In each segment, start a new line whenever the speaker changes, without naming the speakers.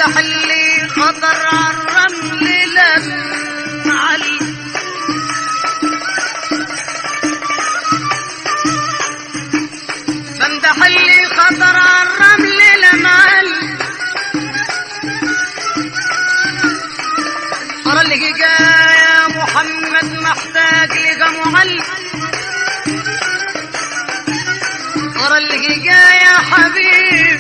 تحلي خطر عالرمل لما علي بمدح اللي خطر عالرمل لما علي أرى اللي جا يا محمد محتاج لقى معلم أرى اللي جا يا حبيب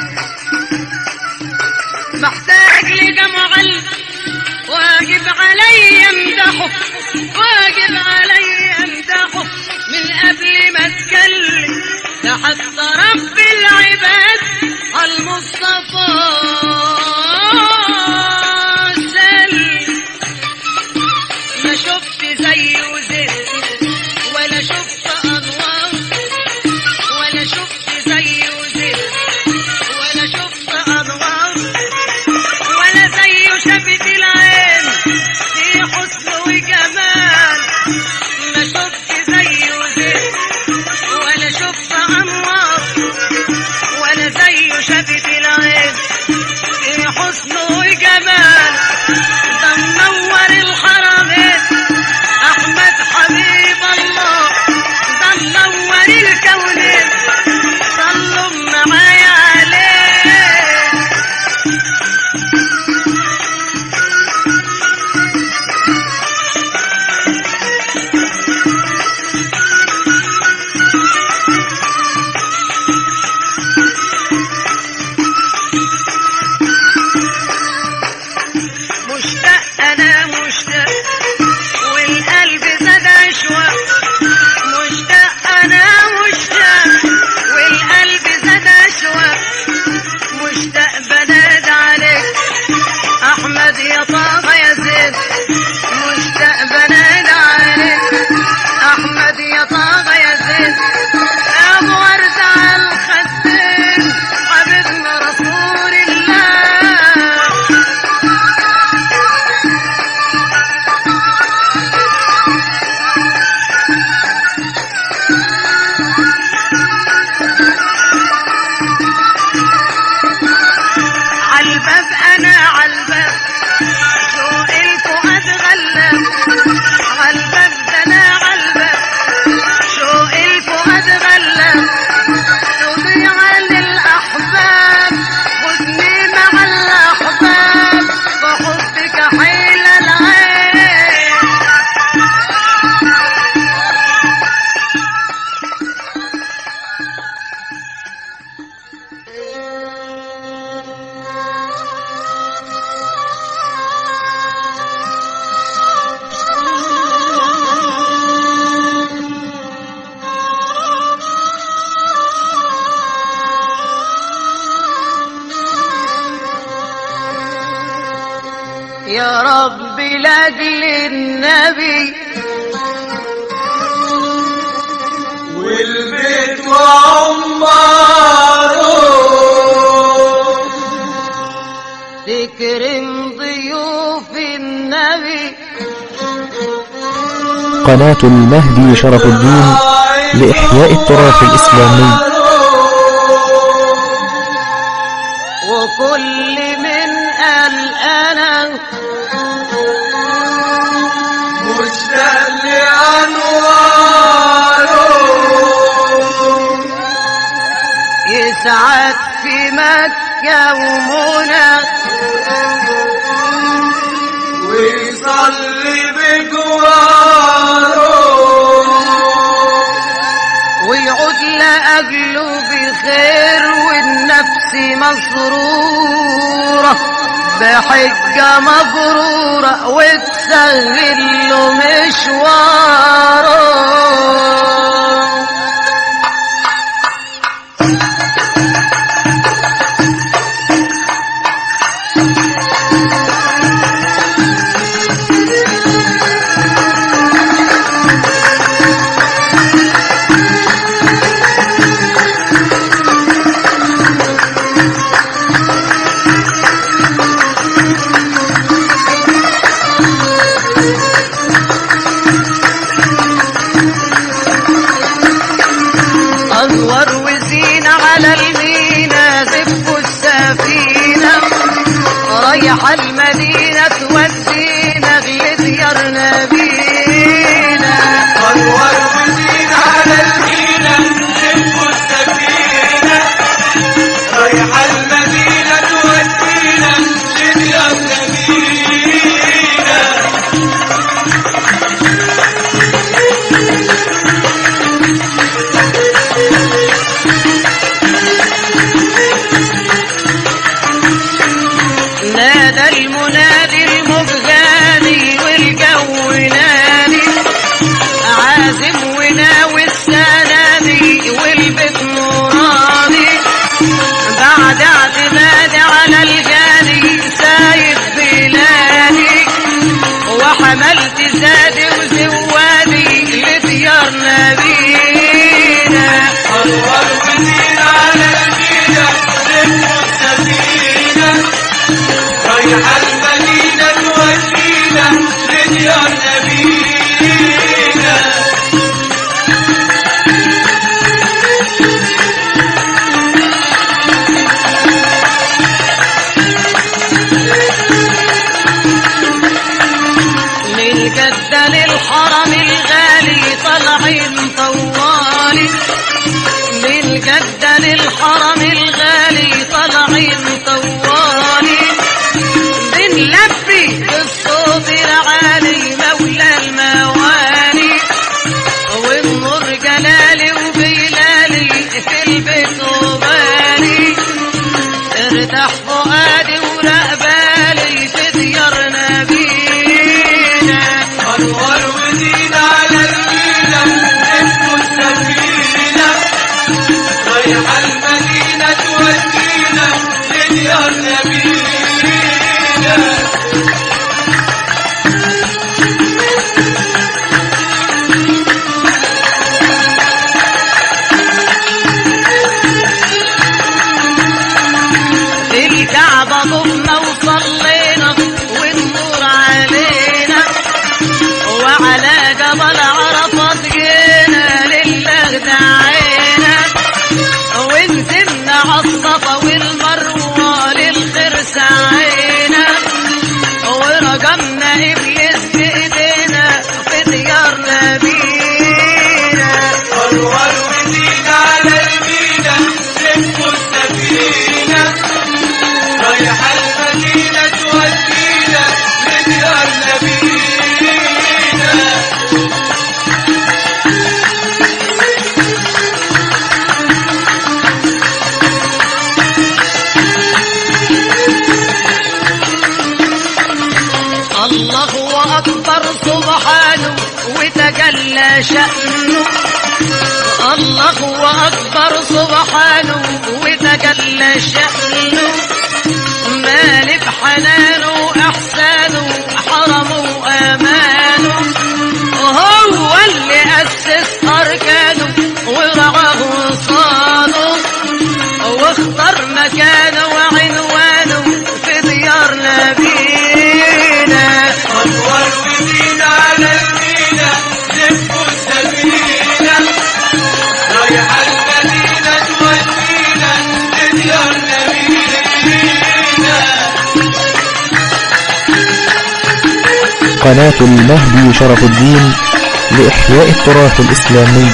محتاج لقى معلم واجب علي امدحه واجب علي امدحه من قبل ما اتكلم لحد رب العباد المصطفى سلم ما شفت زيه زين ولا شفت انوار ولا شفت زيه زين ولا شفت انوار ولا زيه شفت العين في حسن وجمال ما شفت زيه زين ولا شفت انوار ولا زيه شفت العين في حسن وجمال ده منور الحرمين احمد حبيب الله ده منور الكونين صلوا معايا عليه مشتاق انا مشتاق والقلب زاد اشواق مشتاق انا مشتاق والقلب زاد اشواق مشتاق بناد عليك احمد يا طه يا زين مشتاق بناد عليك احمد يا طه يا زين ابو ورد على الخدين حبيبنا رسول الله عالباب انا عالباب شوق الفؤاد غلاب عالباب ده انا عالباب شوق الفؤاد غلاب تضيع للاحباب خدني مع الاحباب بحبك حيل العين يا رب لاجل النبي
والبيت وعماره
تكرم ضيوف النبي
قناة المهدي شرف الدين لإحياء التراث الإسلامي
وكل من قال انا
مشتاق لأنواره
يسعد في مكة ومنى
ويصلي بجواره
ويعود لأجله بخير والنفس مسرورة بحجة مبرورة وتسهل له مشواره رايحة المدينة تودينا لديار نبينا
أنور ودين على المينا نحب السفينة رايحة المدينة تودينا لديار نبينا
نادى المنادي المبغاني والجو نادي عازم وناوي السنادي والبيت نوراني بعد اعتماد على الجاني سايب بلادي وحملت زادي وزوادي لديار نبينا
أنور ودين على المينا نحب السفينة رايحة المدينة تودينا لديار نبينا
من جدة للحرم الغالي طالعين طوالي من جدة للحرم الغالي طالعين طوالي بنلبي بالصوت العالي مولى الموالي والنور جلالي وبلالي في البيت وبالي ارتاح فؤادي ورقبالي في ديار نبينا
أنور ودين على المينا نحب السفينة رايحة المدينة تودينا لديار نبينا
الكعبة ضفنا وصلينا والنور علينا وعلى جبل عرفات جينا لله دعينا ونزلنا عالصفا والمروة للخير سعينا ورجمنا إبليس بإيدينا في ديار نبينا
أنور ودين على المينا نحب السفينة رايحة المدينة تودينا لديار نبينا
الله أكبر سبحانه وتجلى شأنه الله أكبر سبحانه وتجلى شأنه مالك حنانه إحسانه حرمه أمانه هو اللي أسس أركانه ورعاه صانه واختار مكانه وعنوانه في ديار نبينا
أنور ودين على المينا نحب السفينة رايحة المدينة تودينا لديار نبينا
قناة المهدي شرف الدين لإحياء التراث الإسلامي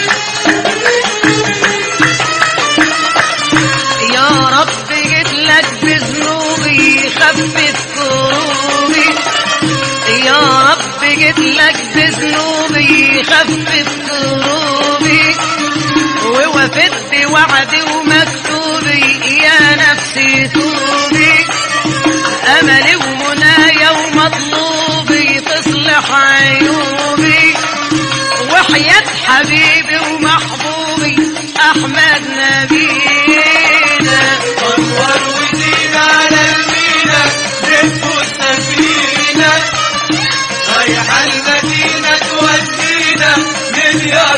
يا رب جيت لك بذنوبي خفف كروبي يا رب جيت لك بذنوبي خفف كروبي ووفيت بوعدي ومكتوبي يا نفسي توبي املي ومنايا ومطلوبي تصلح عيوبي وحياة حبيبي ومحبوبي احمد نبينا
أنور ودين على المينا نحب السفينة رايحة المدينة تودينا لديار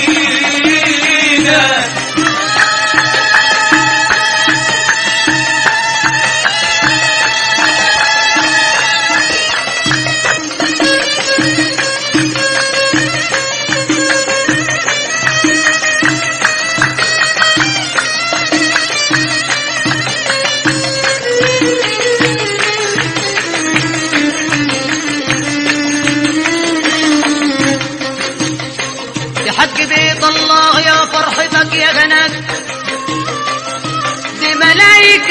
نبينا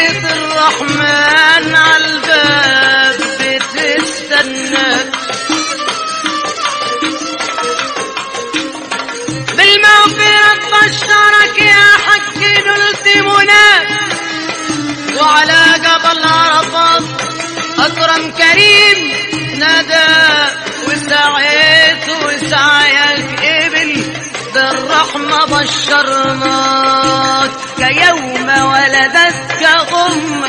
بيت الرحمن عالباب بتستناك بالمغفرة بشرك يا حج نلت مناك وعلى جبل عرفات أكرم كريم نادى وسعيت وسعيك قبل بالرحمة بشرناك كيوم ولدتك أمك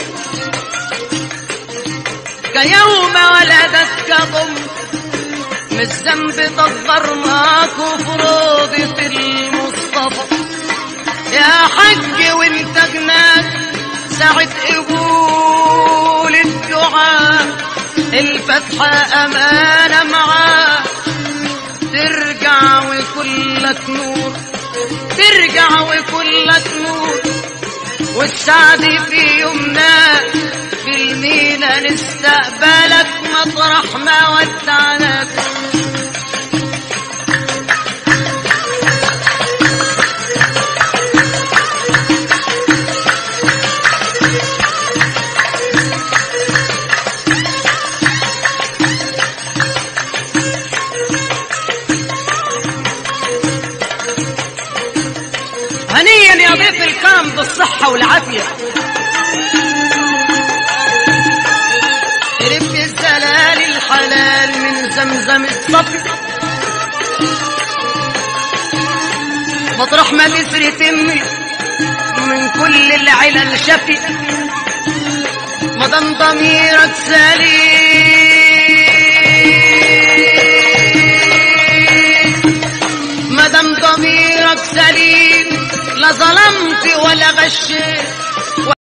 كيوم ولدتك أمك من الذنب طهرناك وفروضة المصطفى يا حج وانت جناك ساعة قبول الدعاء الفتحة أمانة معاه ترجع وكلك نور ترجع وكلك نور والسعد في يومنا في المينا نستقبلك مطرح ما ودعناك هنيا يا ضيف الكرم بالصحة والعافية شربت الزلال الحلال من زمزم الصبر مطرح ما تسري تمي من كل العلل شفي مدام ضميرك سليم مدام ضميرك سليم لا ظلمت ولا غشيت